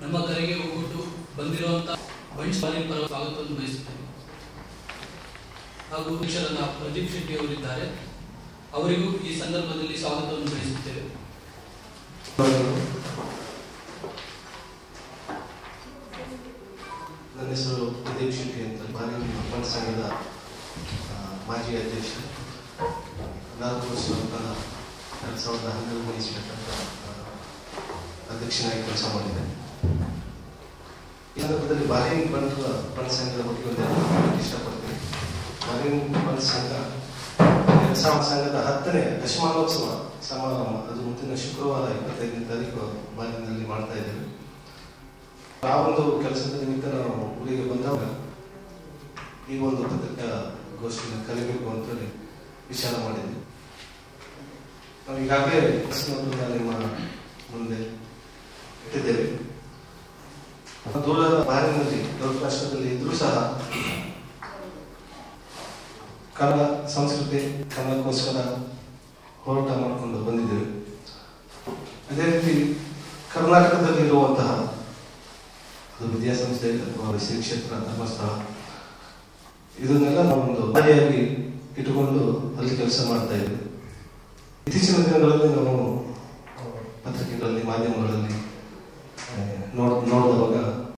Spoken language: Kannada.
ನಮ್ಮ ಕರೆಗೆ ಒಗ್ಗಟ್ಟು ಬಂದಿರುವಂತ ಬಂಚ್ ಬಾಲಿನ ಪರ ಸ್ವಾಗತವನ್ನು ಬಯಸುತ್ತೇನೆ ಹಾಗೂ ಅಧ್ಯಕ್ಷರಾದ ಪ್ರದೀಪ್ ಶೆಟ್ಟಿ ಅವರಿದ್ದಾರೆ ಅವರಿಗೂ ಈ ಸಂದರ್ಭದಲ್ಲಿ ಸ್ವಾಗತವನ್ನು ಬಯಸುತ್ತೇವೆ ನನ್ನ ಹೆಸರು ಪ್ರದೀಪ್ ಶೆಟ್ಟಿ ಅಂತ ಬಾರಿ ಮಕ್ಕಳ ಸಂಘದ ಆ, ಮಾಜಿ ಅಧ್ಯಕ್ಷ ನಾಲ್ಕು ವರ್ಷ ಕಾಲ ಎರಡು ಸಾವಿರದ ಹನ್ನೆರಡನೇ ಇಸ್ವಿ ತನಕ ಆ, ಅಧ್ಯಕ್ಷನಾಗಿ ಕೆಲಸ ಮಾಡಿದೆ ಈ ಸಂದರ್ಭದಲ್ಲಿ ಬಾಲಿಂಗ್ ಬಂಡ್ ಬಂಡ್ ಸಂಘದ ಬಗ್ಗೆ ಒಂದು ಹೇಳಕ್ಕೆ ಇಷ್ಟಪಡ್ತೀನಿ ಬಾಲಿಂಗ್ ಬಂಡ್ ಸಂಘ ಎರಡು ಸಾವಿರ ಸಂಘದ ಹತ್ತನೇ ದಶಮಾನೋತ್ಸವ ಸಮಾರಂಭ ಅದು ಮುಂದಿನ ಶುಕ್ರವಾರ ಇಪ್ಪತ್ತೈದನೇ ತಾರೀಕು ಬಾಲಿನಲ್ಲಿ ಮಾಡ್ತಾ ಇದ್ದೇವೆ ಆ ಒಂದು ಕೆಲಸದ ನಿಮಿತ್ತ ನಾವು ಊರಿಗೆ ಬಂದಾಗ ಈ ಒಂದು ಪತ್ರಿಕಾ ಗೋಷ್ಠಿನ ಕಲಿಬೇಕು ಅಂತೇಳಿ ವಿಚಾರ ಮಾಡಿದ್ವಿ ನಾವು ಈಗಾಗಲೇ ಪ್ರಶ್ನೋತ್ತರನ ನಿಮ್ಮ ಮುಂದೆ ಇಟ್ಟಿದ್ದೇವೆ ದೂರದ ಬಾರಿನಲ್ಲಿ ದೊಡ್ಡ ರಾಷ್ಟ್ರದಲ್ಲಿ ಇದ್ರೂ ಸಹ ಕನ್ನಡ ಸಂಸ್ಕೃತಿ ಕನ್ನಡಕ್ಕೋಸ್ಕರ ಹೋರಾಟ ಮಾಡಿಕೊಂಡು ಬಂದಿದ್ದೇವೆ ಅದೇ ರೀತಿ ಕರ್ನಾಟಕದಲ್ಲಿರುವಂತಹ ಅದು ವಿದ್ಯಾಸಂಸ್ಥೆ ಅಥವಾ ಶ್ರೀ ಕ್ಷೇತ್ರ ಧರ್ಮಸ್ಥಳ ಇದನ್ನೆಲ್ಲ ನಾವೊಂದು ಮಾದರಿಯಾಗಿ ಇಟ್ಟುಕೊಂಡು ಅಲ್ಲಿ ಕೆಲಸ ಮಾಡ್ತಾ ಇದ್ವಿ ಇತ್ತೀಚಿನ ದಿನಗಳಲ್ಲಿ ನಾವು ಆ, ಪತ್ರಿಕೆಗಳಲ್ಲಿ ಮಾಧ್ಯಮಗಳಲ್ಲಿ ಆ, ನೋಡ್ ನೋಡಿದವಾಗ